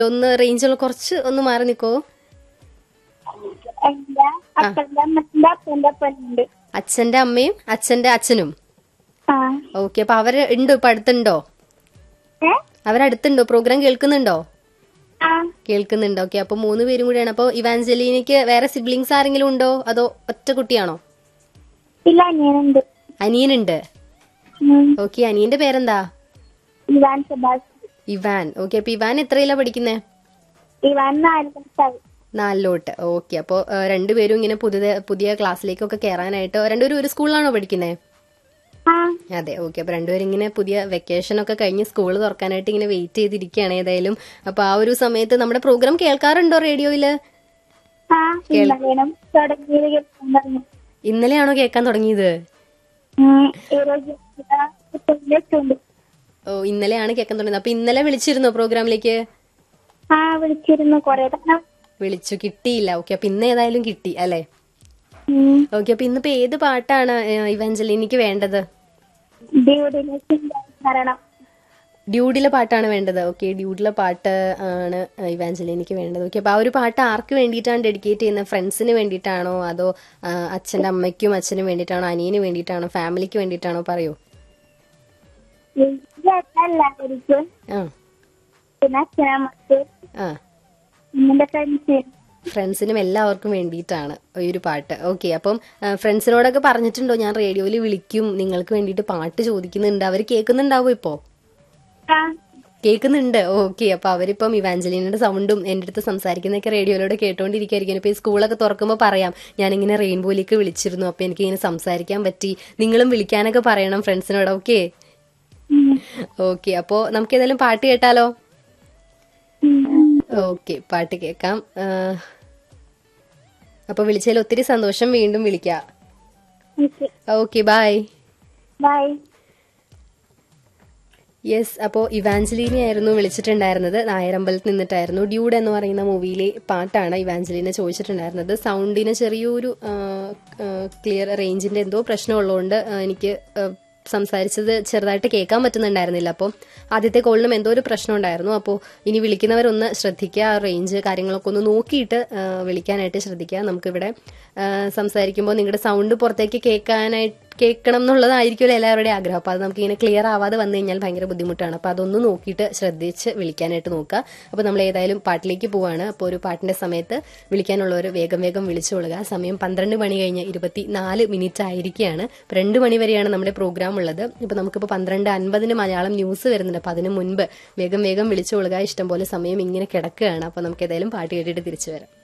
ഒന്ന് റേഞ്ചിൽ കുറച്ച് ഒന്ന് മാറി നിൽക്കോ എന്റെ അപ്പന്റെ അമ്മന്റെ അപ്പന്റെ അപ്പനുണ്ട് അച്ഛന്റെ അമ്മയും അച്ഛന്റെ അച്ഛനും ആ ഓക്കെ അപ്പൊ അവര് ഉണ്ടോ ഇപ്പൊ അടുത്തുണ്ടോ ഏ അവരടുത്തുണ്ടോ പ്രോഗ്രാം കേൾക്കുന്നുണ്ടോ ആ കേൾക്കുന്നുണ്ട് ഓക്കെ അപ്പൊ മൂന്ന് പേരും കൂടിയാണ് അപ്പൊ ഇവാഞ്ചലീനയ്ക്ക് വേറെ സിബ്ലിങ്സ് ആരെങ്കിലും ഉണ്ടോ അതോ ഒറ്റ കുട്ടിയാണോ ഇല്ല അനിയനുണ്ട് അനിയനുണ്ട് ഉം. ഓക്കെ അനിയന്റെ പേരെന്താ ഇവാൻ സെബാസ് ഇവാൻ ഓക്കെ അപ്പൊ ഇവാൻ എത്രയിലാ പഠിക്കുന്നേ ഇവാൻ നാല് വയസ്സായി നാലിലോട്ട് ഓക്കെ അപ്പോൾ രണ്ടുപേരും ഇങ്ങനെ പുതിയ പുതിയ ക്ലാസ്സിലേക്കൊക്കെ കയറാനായിട്ട് രണ്ടുപേരും ഒരു സ്കൂളിലാണോ പഠിക്കുന്നത് ആ അതെ ഓക്കെ അപ്പൊ രണ്ടുപേരും ഇങ്ങനെ പുതിയ വെക്കേഷൻ ഒക്കെ കഴിഞ്ഞ് സ്കൂൾ തുറക്കാനായിട്ട് ഇങ്ങനെ വെയിറ്റ് ചെയ്തിരിക്കുകയാണ് ഏതായാലും അപ്പൊ ആ ഒരു സമയത്ത് നമ്മുടെ പ്രോഗ്രാം കേൾക്കാറുണ്ടോ റേഡിയോയില് ആ ഇന്നലെയും തുടങ്ങിയത് കേൾക്കാൻ തുടങ്ങി ഇന്നലെയാണോ കേൾക്കാൻ തുടങ്ങിയത് ഉം. ഈ రోజు എത്തുണ്ട് ഓ ഇന്നലെയാണ് കേൾക്കാൻ തുടങ്ങിയത് അപ്പൊ ഇന്നലെ വിളിച്ചിരുന്നോ പ്രോഗ്രാമിലേക്ക് ആ വിളിച്ചിരുന്നു കൊറേ തവണ വിളിച്ചു കിട്ടിയില്ല ഓക്കെ അപ്പൊ ഇന്ന് ഏതായാലും കിട്ടി അല്ലെ ഉം. ഓക്കെ അപ്പൊ ഇന്നിപ്പോ ഏത് പാട്ടാണ് ഇവഞ്ചലിനിക്ക് വേണ്ടത് ഡ്യൂഡിനെ കാരണം ഡ്യൂഡിലെ പാട്ടാണ് വേണ്ടത് ഓക്കെ ഡ്യൂഡിലെ പാട്ട് ആണ് ഇവാഞ്ചലിനിക്ക് വേണ്ടത് ഓക്കെ അപ്പൊ ആ ഒരു പാട്ട് ആർക്ക് വേണ്ടിയിട്ടാണ് ഡെഡിക്കേറ്റ് ചെയ്യുന്നത് ഫ്രണ്ട്സിന് വേണ്ടിയിട്ടാണോ അതോ ആ, അച്ഛന്റെ അമ്മയ്ക്കും അച്ഛനും വേണ്ടിയിട്ടാണോ അനിയന് വേണ്ടിയിട്ടാണോ ഫാമിലിക്ക് വേണ്ടിയിട്ടാണോ പറയൂ എല്ലാവർക്കും ആ പിന്നെ അച്ഛനമ്മക്ക് ആ എന്റെ ഫ്രണ്ട്സ് ഫ്രണ്ട്സിനും എല്ലാവർക്കും വേണ്ടിയിട്ടാണ് ഈ ഒരു പാട്ട് ഓക്കെ അപ്പം ആ, ഫ്രണ്ട്സിനോടൊക്കെ പറഞ്ഞിട്ടുണ്ടോ ഞാൻ റേഡിയോയിൽ വിളിക്കും നിങ്ങൾക്ക് വേണ്ടിയിട്ട് പാട്ട് ചോദിക്കുന്നുണ്ട് അവർ കേൾക്കുന്നുണ്ടാവോ ഇപ്പോ ആ കേൾക്കുന്നുണ്ട് ഓക്കെ അപ്പൊ അവരിപ്പം ഇവാഞ്ചലിനയുടെ സൗണ്ടും എൻ്റെ അടുത്ത് സംസാരിക്കുന്നൊക്കെ റേഡിയോയിലൂടെ കേട്ടോണ്ടിരിക്കുകയായിരിക്കും ഇപ്പൊ ഈ സ്കൂളൊക്കെ തുറക്കുമ്പോൾ പറയാം ഞാനിങ്ങനെ റെയിൻബോയിലേക്ക് വിളിച്ചിരുന്നു അപ്പൊ എനിക്ക് ഇങ്ങനെ സംസാരിക്കാൻ പറ്റി നിങ്ങളും വിളിക്കാനൊക്കെ പറയണം ഫ്രണ്ട്സിനോട് ഓക്കെ ഉം. ഓക്കെ അപ്പോ നമുക്ക് ഏതായാലും പാട്ട് കേട്ടാലോ ഉം. ഓക്കെ പാട്ട് കേൾക്കാം ആ, അപ്പൊ വിളിച്ചതിൽ ഒത്തിരി സന്തോഷം വീണ്ടും വിളിക്കാം okay okay bye bye yes അപ്പോൾ ഇവാഞ്ചലീനെ ആയിരുന്നു വിളിച്ചിട്ടുണ്ടായിരുന്നത് നായരമ്പലത്ത് നിന്നിട്ടായിരുന്നു ഡ്യൂഡ് എന്ന് പറയുന്ന മൂവിയിലെ പാട്ടാണ് ഇവാഞ്ചലീനെ ചോദിച്ചിട്ടുണ്ടായിരുന്നത് സൗണ്ടിന് ചെറിയൊരു ക്ലിയർ റേഞ്ചിന്റെ എന്തോ പ്രശ്നമുള്ളതുകൊണ്ട് ആ, എനിക്ക് ആ, സംസാരിച്ചത് ചെറുതായിട്ട് കേൾക്കാൻ പറ്റുന്നുണ്ടായിരുന്നില്ല അപ്പോൾ ആദ്യത്തെ കോളിനും എന്തോ ഒരു പ്രശ്നം ഉണ്ടായിരുന്നു അപ്പോൾ ഇനി വിളിക്കുന്നവരൊന്ന് ശ്രദ്ധിക്കുക ആ റേഞ്ച് കാര്യങ്ങളൊക്കെ ഒന്ന് നോക്കിയിട്ട് ആ, വിളിക്കാനായിട്ട് ശ്രദ്ധിക്കുക നമുക്കിവിടെ ആ, സംസാരിക്കുമ്പോൾ നിങ്ങളുടെ സൗണ്ട് പുറത്തേക്ക് കേൾക്കാനായിട്ട് കേൾക്കണം എന്നുള്ളതായിരിക്കുമല്ലോ എല്ലാവരുടെയും ആഗ്രഹം അപ്പോൾ അത് നമുക്ക് ഇങ്ങനെ ക്ലിയർ ആവാതെ വന്നു കഴിഞ്ഞാൽ ഭയങ്കര ബുദ്ധിമുട്ടാണ് അപ്പോൾ അതൊന്ന് നോക്കിയിട്ട് ശ്രദ്ധിച്ച് വിളിക്കാനായിട്ട് നോക്കുക അപ്പോൾ നമ്മൾ ഏതായാലും പാട്ടിലേക്ക് പോവാണ് അപ്പോൾ ഒരു പാട്ടിന്റെ സമയത്ത് വിളിക്കാനുള്ളവർ വേഗം വേഗം വിളിച്ചുകൊള്ളുക സമയം പന്ത്രണ്ട് മണി കഴിഞ്ഞ് ഇരുപത്തി നാല് മിനിറ്റ് ആയിരിക്കുകയാണ് അപ്പോൾ രണ്ട് മണി വരെയാണ് നമ്മുടെ പ്രോഗ്രാം ഉള്ളത് ഇപ്പോൾ നമുക്കിപ്പോൾ പന്ത്രണ്ട് അൻപതിന് മലയാളം ന്യൂസ് വരുന്നുണ്ട് അപ്പോൾ അതിന് മുൻപ് വേഗം വേഗം വിളിച്ചുകൊള്ളുക ഇഷ്ടംപോലെ സമയം ഇങ്ങനെ കിടക്കുകയാണ് അപ്പോൾ നമുക്ക് ഏതായാലും പാട്ട് കേട്ടിട്ട് തിരിച്ചു വരാം